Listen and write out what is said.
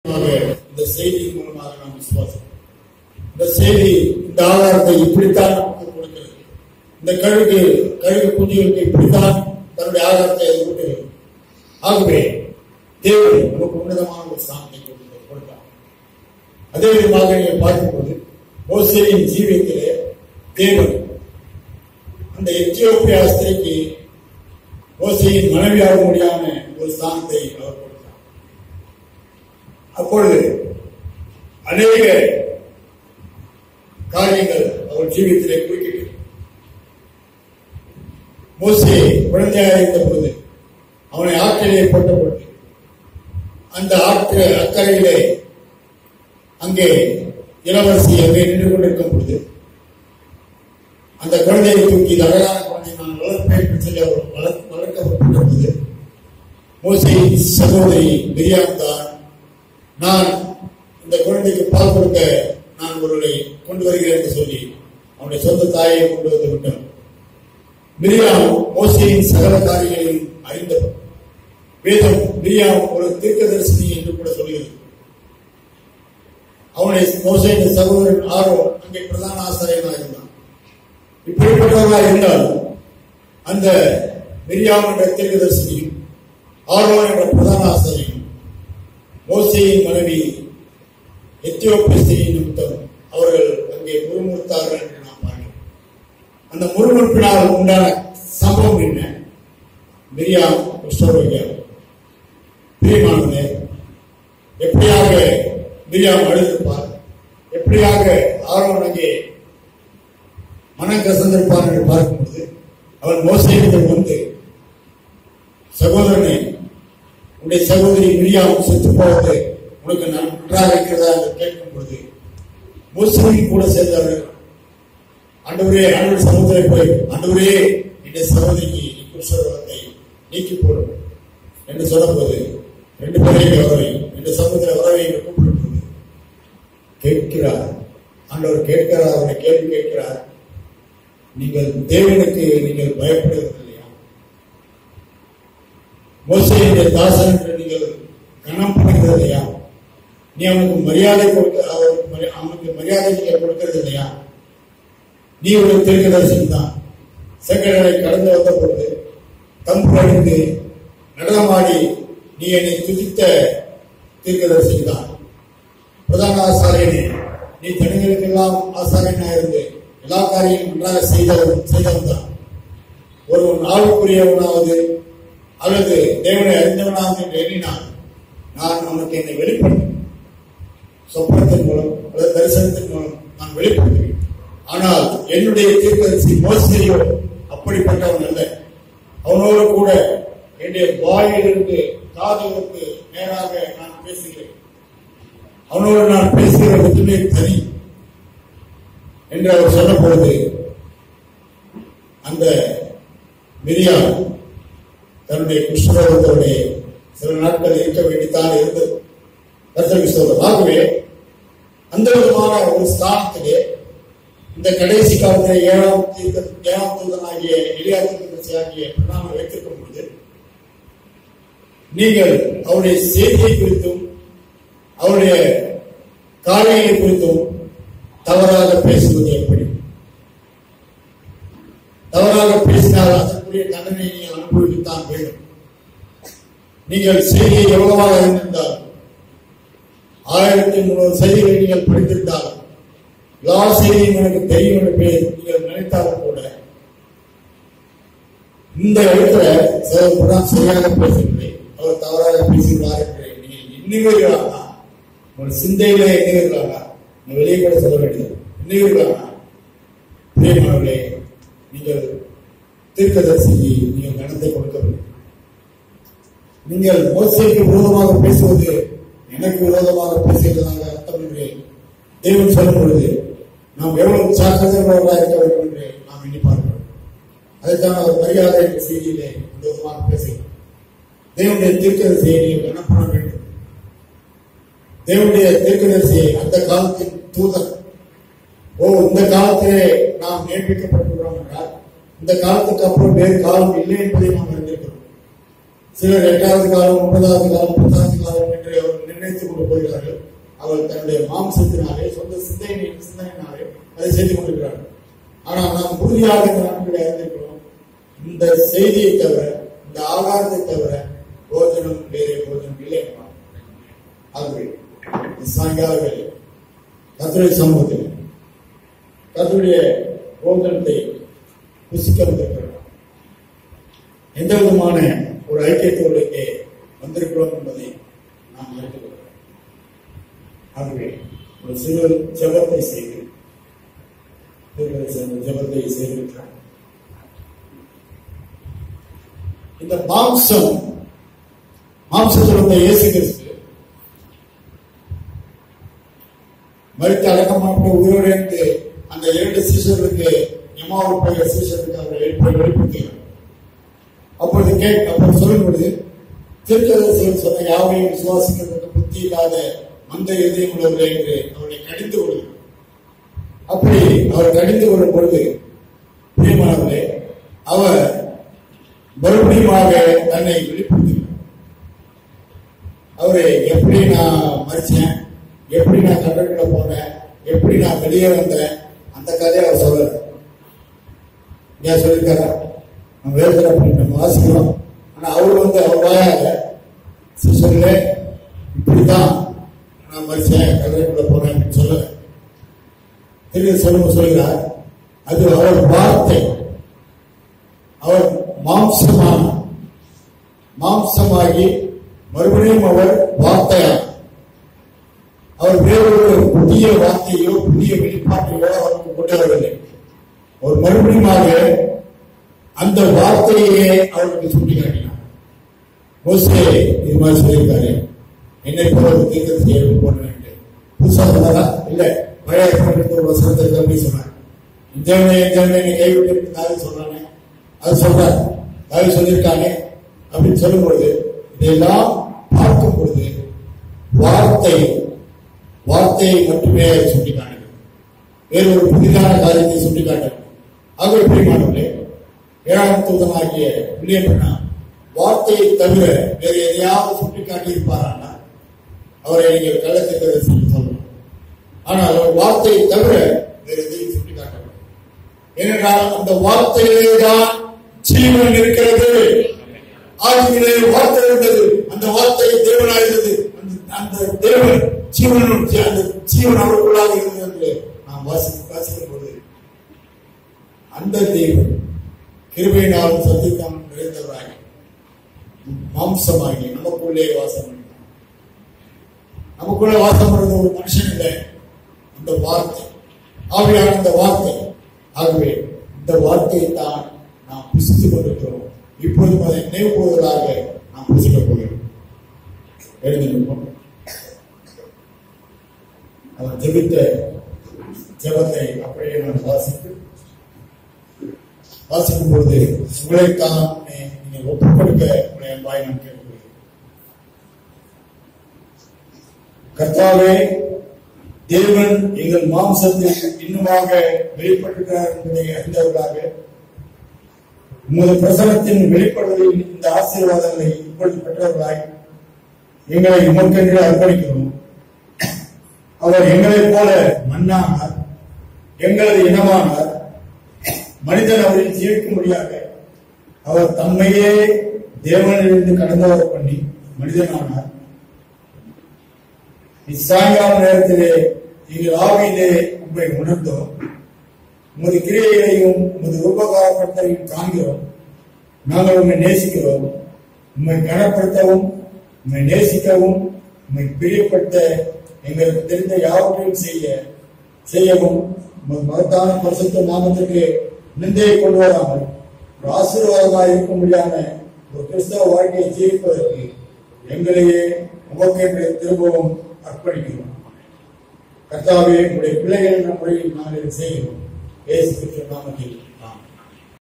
மூலமாக, இந்த செய்தியின் மூலமாக நாம் விசுவாசம் இந்த செய்தி இந்த ஆதாரத்தை இப்படித்தான் நமக்கு கொடுக்கிறது இந்த கழுகு கழுகு குஞ்சுகளுக்கு இப்படித்தான் தன்னுடைய ஆதாரத்தை அது கொடுக்கிறது ஆகவே தேவன் நமக்கு உன்னதமான ஒரு ஸ்தானத்தை கொடுத்து- கொடுத்தார் அதே விதமாக நீங்கள் பார்க்கும்போது மோசேயின் ஜீவியத்திலே தேவன் அந்த எத்தியோப்பிய ஸ்திரிக்கு மோசையின் மனைவியாக முடியாம ஒரு ஸ்தானத்தை அவர் கொடுத்தார் அப்பொழுது அநேக காரியங்கள் அவர் ஜீவியத்திலே குறுக்கிட்டு மோசே குழந்தையாக இருந்த பொழுது அவனை ஆற்றிலே போட்ட பொழுது அந்த ஆற்று அக்கறையிலே அங்கே இளவரசி அங்கே நின்று கொண்டிருக்கும் பொழுது அந்த குழந்தையை தூக்கி இந்த அழகான குழந்தையை நான் வளர்ப்பேன் என்று சொல்லி அவர் வளர்க்க வளர்க்கப்பட்ட பொழுது மோசையின் சகோதரி மிரியாம் தான் நான் இந்த குழந்தைக்கு பால் கொடுக்க நான் ஒருவரை கொண்டு வருகிறேன் என்று சொல்லி அவனுடைய சொந்த தாயை கொண்டு வந்து விட்டான் மிரியாம் மோசையின் சகல காரியங்களையும் அறிந்தவர் வேதம் மிரியாம் ஒரு தீர்க்கதரிசினி என்று கூட சொல்கிறது அவனுடைய மோசையின் சகோதரன் ஆரோ அங்கே பிரதான ஆசிரியனாக இருந்தான் இப்படிப்பட்டவர்களாக இருந்தாலும் அந்த மிரியாம் என்ற தீர்க்கதரிசினியும் ஆரோன் என்ற பிரதான ஆசிரியரும் மோசையின் மனைவி எத்தியோப்பிய ஸ்திரீ நிமித்தம் அவர்கள் அங்கே முறுமுறுத்தார்கள் என்று நாம் பார்க்கிறோம் அந்த முறுமுறுப்பினால் உண்டான சம்பவம் என்ன மிரியாம் கிறிஸ்தவர்கள் பிரியமானது எப்படியாக மிரியாம் அழுதிருப்பார் எப்படியாக ஆர்வம் அங்கே மனம் கசந்திருப்பார் என்று பார்க்கும்போது அவன் மோசையிடத்தில் வந்து சகோதரனே உன்னுடைய சகோதரி மிரியாம் செத்து போவது உனக்கு நன்றாக இருக்கிறதா என்று கேட்கும் பொழுது முஸ்லிம் கூட சேர்ந்தார்கள் ஆண்டவரே ஆண்டவர் சமுதிரை போய் ஆண்டவரே என்னுடைய சகோதரிக்கு குருஷத்தை நீக்கி போடும் என்று சொன்னபோது ரெண்டு பேரையும் வரவை இந்த சமுதிர வரவை என்று கூப்பிடும்போது கேட்கிறார் ஆண்டவர் கேட்கிறார் அவருடைய கேள்வி கேட்கிறார் நீங்கள் தேவனுக்கு நீங்கள் பயப்படுவது இல்லையா மோசையுடைய தாசன் என்று நீங்கள் கணம் பண்ணுகிறது இல்லையா நீ அவனுக்கு மரியாதை கொடுக்க அவருக்கு மரி- அவனுக்கு மரியாதை நீங்கள் கொடுக்கிறது இல்லையா நீ ஒரு தீர்க்கதரிசனம் தான் செங்கடலை கடந்து வந்த பொழுது தம்பு அணிந்து நடனமாடி நீ என்னை துதித்த தீர்க்கதரிசி தான் பிரதான ஆசாரியனே நீ தனிகளுக்கெல்லாம் ஆசாரியனாக இருந்து எல்லா காரியங்களும் நன்றாக செய்தவன் செய்தவன் தான் ஒருவன் ஆளுக்குரியவனாவது அல்லது தேவனை அறிந்தவனாவது என்று எண்ணினால் நான் அவனுக்கு என்னை வெளிப்படுத்தும் சொப்பனத்தின் மூலம் அல்லது தரிசனத்தின் மூலம் நான் வெளிப்படுத்துவேன் ஆனால் என்னுடைய தீர்க்கதரிசி மோசையோ அப்படிப்பட்டவன் அல்ல அவனோடு கூட என்னுடைய வாயிலிருந்து காதுகளுக்கு நேராக நான் பேசுகிறேன் அவனோடு நான் பேசுகிற விதமே தனி என்று அவர் சொன்ன பொழுது அந்த மிரியா தன்னுடைய குஷ்ணரோகத்தோடைய சில நாட்கள் இருக்க வேண்டித்தான் இருந்தது கர்த்தருக்கு ஸ்தோத்திரம். ஆகவே அந்த விதமான ஒரு ஸ்தானத்திலே இந்த கடைசி காலத்தில் ஏழாம் தீர்க்க ஏழாம் தூதனாகிய எளியா தீர்க்கதரிசி ஆகிய பிரணாமை வைத்திருக்கும் பொழுது நீங்கள் அவருடைய செய்தியை குறித்தும் அவருடைய காரியங்களை குறித்தும் தவறாக பேசுவது எப்படி தவறாக பேசினால் அதற்குரிய தண்டனை நீங்கள் அனுபவிக்கத்தான் வேண்டும் நீங்கள் செய்தியை எவ்வளவாக அறிந்திருந்தால் ஆயிரத்தி முன்னூறு செய்திகளை நீங்கள் படித்திருந்தால் எல்லா செய்தியும் எனக்கு தெரியும் என்று பே- நீங்கள் நினைத்தாலும் கூட இந்த இடத்துல சிலர் சரியாக பேசவில்லை அவர் தவறாக பேசுகிறார் என்று நீங்கள் எண்ணுவீர்களானா உங்கள் சிந்தையிலே எண்ணுவீர்களானா நான் வெளியே கூட சொல்ல வேண்டியது எண்ணுவீர்களானா பிரியமானவர்களே நீங்கள் தீர்க்கதரிசிக்கு நீங்கள் கணத்தை கொடுக்கவில்லை நீங்கள் மோசைக்கு விரோதமாக பேசுவது எனக்கு விரோதமாக பேசுகிறதாக அர்த்தம் என்று தேவன் சொல்லும் பொழுது நாம் எவ்வளவு சாக்கிரதையுள்ளவர்களாக இருக்க வேண்டும் என்று நாம் எண்ணி பார்க்கிறோம் அதைத்தான் அவர் மரியாதை என்ற செய்தியிலே விரோதமாக பேசுகிறார் தேவனுடைய தீர்க்கதரிசியை நீங்கள் கனம் பண்ண வேண்டும் தேவனுடைய தீர்க்கதரிசியை அந்த காலத்தின் தூதர் ஓ இந்த காலத்திலே நாம் நியமிக்கப்பட்டிருக்கிறோம் என்றால் இந்த காலத்துக்கு அப்புறம் வேறு காலம் இல்லை என்பதை நாம் அறிந்திருக்கிறோம் சிலர் எட்டாவது காலம் ஒன்பதாவது காலம் பத்தாவது காலம் என்று அவர் நிர்ணயித்து செய்து கொண்டு போகிறார்கள் அவர் தன்னுடைய மாம்சத்தினாலே சொந்த சிந்தனை சிந்தனையினாலே அதை செய்து கொண்டிருக்கிறார்கள் ஆனால் நாம் உறுதியாக இந்த நாட்களை அறிந்திருக்கிறோம் இந்த செய்தியை தவிர இந்த ஆகாரத்தை தவிர போஜனம் வேறு போஜனம் இல்லை என்பார். ஆகவே இந்த சாயங்கால வேலை கத்துரை சமூகத்தில் கத்துடைய போஜனத்தை புசிக்க வந்திருக்கிறார் எந்த விதமான ஒரு ஐக்கியத்தோடு இங்கே வந்திருக்கிறோம் என்பதை நாம் ஏற்றுக்கொள்கிறோம் ஆகவே ஒரு சிறு ஜெபத்தை செய்து திருமலை சேர்ந்த ஜெபத்தை செய்திருக்கிறார் இந்த மாம்சம் மாம்சத்தில் வந்த இயேசு கிறிஸ்து மறித்து அடக்கமான உயிரிழந்து அந்த இரண்டு சீசர்களுக்கு எமாவு போகிற சீசருக்கு அவர் எழுப்பி வெளிப்படுத்துகிறார் அப்பொழுது கேட் அப்பொழுது சொல்லும் பொழுது திருக்கதரிசிகள் சொன்ன யாவையும் விசுவாசிக்கிறதுக்கு புத்தி இல்லாத மந்த இதயம் உள்ளவர்களே என்று அவரை கடிந்து கொள்கிறார் அப்படி அவர் கடிந்து கொள்ளும் பொழுது பிரியமானவர்களே அவர் மறுபடியுமாக தன்னை வெளிப்படுத்துகிறார் அவரு எப்படி நான் மறிச்சேன் எப்படி நான் கடற்குள்ள போனேன் எப்படி நான் வெளியே வந்தேன் அந்த கதையை அவர் சொல்லல ஏன் சொல்லியிருக்காரா நம்ம வேதனை நம்ம வாசிக்கிறோம் ஆனா அவர் வந்து அவர் வாயாக சிஸ்டர்ல இப்படிதான் நான் மறிச்சேன் கடற்குள்ள போனேன் அப்படின்னு சொல்லல திரும்பி சொல்லுங்க சொல்கிறார் அது அவர் வார்த்தை அவர் மாம்சமான மாம்சமாகி மறுபடியும் அவர் வார்த்தையார் அவர் வேறொரு புதிய வார்த்தையோ புதிய வெளிப்பாட்டையோ அவருக்கு கொண்டு வரவில்லை அவர் மறுபடியுமாக அந்த வார்த்தையே அவருக்கு சுட்டிக்காட்டினார் மோசே இது மாதிரி சொல்லியிருக்காரு என்னை போல ஒரு தீர்க்கத்தை எழுதி போனேன் புதுசா சொன்னாரா இல்ல பழைய ஏற்பாட்டில் ஒரு வசனத்தை கம்மி சொன்னார் இந்தவனை இந்தவனை என்னை கைவிட்டு தாவி சொல்றானே அது சொல்றார் தாவி சொல்லியிருக்கானே அப்படின்னு சொல்லும் பொழுது இதையெல்லாம் பார்க்கும் பொழுது வார்த்தை வார்த்தையை மட்டுமே சுட்டிக்காட்டுகிறது வேறு ஒரு புதிதான காரியத்தை சுட்டிக்காட்டவில்லை ஆகவே பிரியமானவர்களே ஏழாம் தூதனாகிய பிள்ளையப்பண்ணா வார்த்தையை தவிர வேறு எதையாவது சுட்டிக்காட்டி இருப்பாரானா அவரை நீங்கள் கள்ளத்தை சொல்லணும் ஆனால் அவர் வார்த்தையை தவிர வேறு எதையும் சுட்டிக்காட்டவில்லை ஏனென்றால் அந்த வார்த்தையிலே தான் ஜீவன் இருக்கிறது ஆதியிலே வார்த்தை இருந்தது அந்த வார்த்தை தேவனாயிருந்தது அந்த- அந்த தேவன் ஜீவன் அந்த ஜீவன் அவருக்குள்ளாக இருந்தது என்று நாம் வாசி வாசிக்கும் பொழுது அந்த தேவன் கிருபையினாலும் சத்தியத்தாலும் நிறைந்தவராகி மாம்சமாகி நமக்குள்ளே வாசம் பண்ணினார் நமக்குள்ள வாசம் பண்றது ஒரு மனுஷன் இல்லை அந்த வார்த்தை ஆவியான அந்த வார்த்தை ஆகவே இந்த வார்த்தையை தான் நாம் புசித்துக் கொண்டிருக்கிறோம் இப்பொழுது அதை நினைவு கூறுவதாக நாம் புசிக்கப் போகிறோம் எழுதி நிற்போம் அவர் ஜெபித்த ஜெபத்தை அப்படியே நான் வாசித்து வாசிக்கும் பொழுது உங்களைத்தான் நீங்கள் ஒப்புக் கொடுக்க உங்களை அன்பாய் நான் கேட்கிறேன் கர்த்தாவே தேவன் எங்கள் மாம்சத்தில் இன்னுமாக வெளிப்பட்டிருக்கிறார் என்பதை அறிந்தவர்களாக உமது பிரசனத்தின் வெளிப்படுவதில் இந்த ஆசீர்வாதங்களை இப்பொழுது பெற்றவர்களாய் எங்களை உமக்கென்று அர்ப்பணிக்கிறோம் அவர் எங்களைப் போல மண்ணானார் எங்களது இனமானார் மனிதன் அவரில் ஜீவிக்கும்படியாக அவர் தம்மையே தேவனிலிருந்து கடந்தவர் பண்ணி மனிதனானார் இச்சாயங்கால நேரத்திலே எங்கள் ஆவியிலே உண்மை உணர்ந்தோம் உமது கிரியைகளையும் உமது உபகாரப்படுத்தலையும் காண்கிறோம் நாங்கள் உண்மை நேசிக்கிறோம் உண்மை கனப்படுத்தவும் உண்மை நேசிக்கவும் உண்மை பிரியப்படுத்த எங்களுக்கு தெரிந்த யாவற்றையும் செய்ய செய்யவும் உமது மகத்தான பரிசுத்த நாமத்துக்கு நிந்தையை கொண்டு வராமல் ஒரு ஆசீர்வாதமாக இருக்கும்படியான ஒரு கிறிஸ்தவ வாழ்க்கையை ஜீவிப்பதற்கு எங்களையே உமக்கென்று திரும்பவும் அர்ப்பணிக்கிறோம் கர்த்தாவே உங்களுடைய பிள்ளைகள் நம்முடைய நாங்கள் செய்கிறோம் இயேசு கிறிஸ்து நாமத்தில்